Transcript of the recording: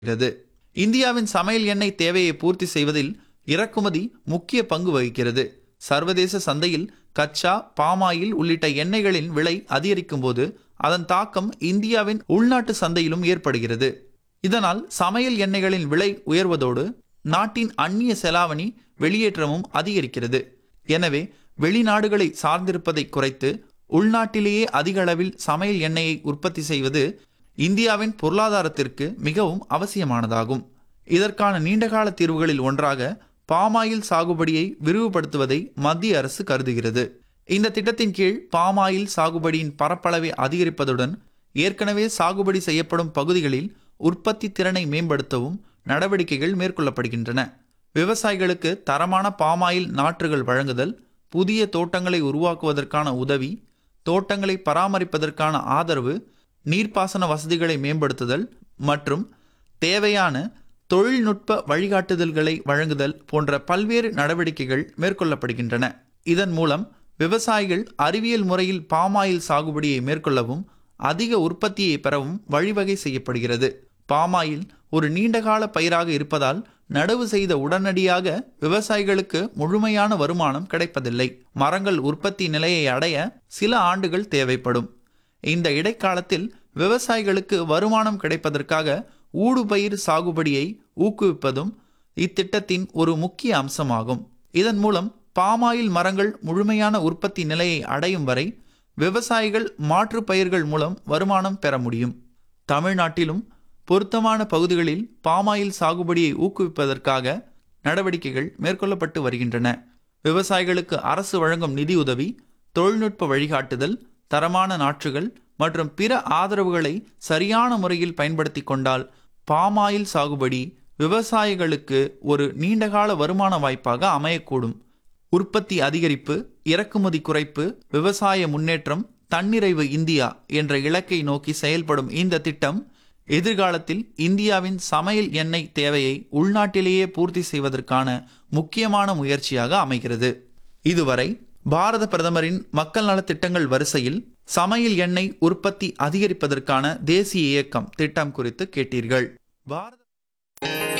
இருக்கிறது இந்தியாவின் சமையல் எண்ணெய் தேவையை பூர்த்தி செய்வதில் இறக்குமதி முக்கிய பங்கு வகிக்கிறது சர்வதேச சந்தையில் கச்சா பாமாயில் உள்ளிட்ட எண்ணெய்களின் விலை அதிகரிக்கும் போது அதன் தாக்கம் இந்தியாவின் உள்நாட்டு சந்தையிலும் ஏற்படுகிறது இதனால் சமையல் எண்ணெய்களின் விலை உயர்வதோடு நாட்டின் அந்நிய செலாவணி வெளியேற்றமும் அதிகரிக்கிறது எனவே வெளிநாடுகளை சார்ந்திருப்பதை குறைத்து உள்நாட்டிலேயே அதிக அளவில் சமையல் எண்ணெயை உற்பத்தி செய்வது இந்தியாவின் பொருளாதாரத்திற்கு மிகவும் அவசியமானதாகும் இதற்கான நீண்டகால தீர்வுகளில் ஒன்றாக பாமாயில் சாகுபடியை விரிவுபடுத்துவதை மத்திய அரசு கருதுகிறது இந்த திட்டத்தின் கீழ் பாமாயில் சாகுபடியின் பரப்பளவை அதிகரிப்பதுடன் ஏற்கனவே சாகுபடி செய்யப்படும் பகுதிகளில் உற்பத்தி திறனை மேம்படுத்தவும் நடவடிக்கைகள் மேற்கொள்ளப்படுகின்றன விவசாயிகளுக்கு தரமான பாமாயில் நாற்றுகள் வழங்குதல் புதிய தோட்டங்களை உருவாக்குவதற்கான உதவி தோட்டங்களை பராமரிப்பதற்கான ஆதரவு நீர்ப்பாசன வசதிகளை மேம்படுத்துதல் மற்றும் தேவையான தொழில்நுட்ப வழிகாட்டுதல்களை வழங்குதல் போன்ற பல்வேறு நடவடிக்கைகள் மேற்கொள்ளப்படுகின்றன இதன் மூலம் விவசாயிகள் அறிவியல் முறையில் பாமாயில் சாகுபடியை மேற்கொள்ளவும் அதிக உற்பத்தியை பெறவும் வழிவகை செய்யப்படுகிறது பாமாயில் ஒரு நீண்டகால பயிராக இருப்பதால் நடவு செய்த உடனடியாக விவசாயிகளுக்கு முழுமையான வருமானம் கிடைப்பதில்லை மரங்கள் உற்பத்தி நிலையை அடைய சில ஆண்டுகள் தேவைப்படும் இந்த இடைக்காலத்தில் விவசாயிகளுக்கு வருமானம் கிடைப்பதற்காக ஊடுபயிர் சாகுபடியை ஊக்குவிப்பதும் இத்திட்டத்தின் ஒரு முக்கிய அம்சமாகும் இதன் மூலம் பாமாயில் மரங்கள் முழுமையான உற்பத்தி நிலையை அடையும் வரை விவசாயிகள் மாற்றுப் பயிர்கள் மூலம் வருமானம் பெற முடியும் தமிழ்நாட்டிலும் பொருத்தமான பகுதிகளில் பாமாயில் சாகுபடியை ஊக்குவிப்பதற்காக நடவடிக்கைகள் மேற்கொள்ளப்பட்டு வருகின்றன விவசாயிகளுக்கு அரசு வழங்கும் நிதியுதவி தொழில்நுட்ப வழிகாட்டுதல் தரமான நாற்றுகள் மற்றும் பிற ஆதரவுகளை சரியான முறையில் பயன்படுத்தி கொண்டால் பாமாயில் சாகுபடி விவசாயிகளுக்கு ஒரு நீண்டகால வருமான வாய்ப்பாக அமையக்கூடும் உற்பத்தி அதிகரிப்பு இறக்குமதி குறைப்பு விவசாய முன்னேற்றம் தன்னிறைவு இந்தியா என்ற இலக்கை நோக்கி செயல்படும் இந்த திட்டம் எதிர்காலத்தில் இந்தியாவின் சமையல் எண்ணெய் தேவையை உள்நாட்டிலேயே பூர்த்தி செய்வதற்கான முக்கியமான முயற்சியாக அமைகிறது இதுவரை பாரத பிரதமரின் மக்கள் நலத்திட்டங்கள் வரிசையில் சமையல் எண்ணெய் உற்பத்தி அதிகரிப்பதற்கான தேசிய இயக்கம் திட்டம் குறித்து கேட்டீர்கள் பாரத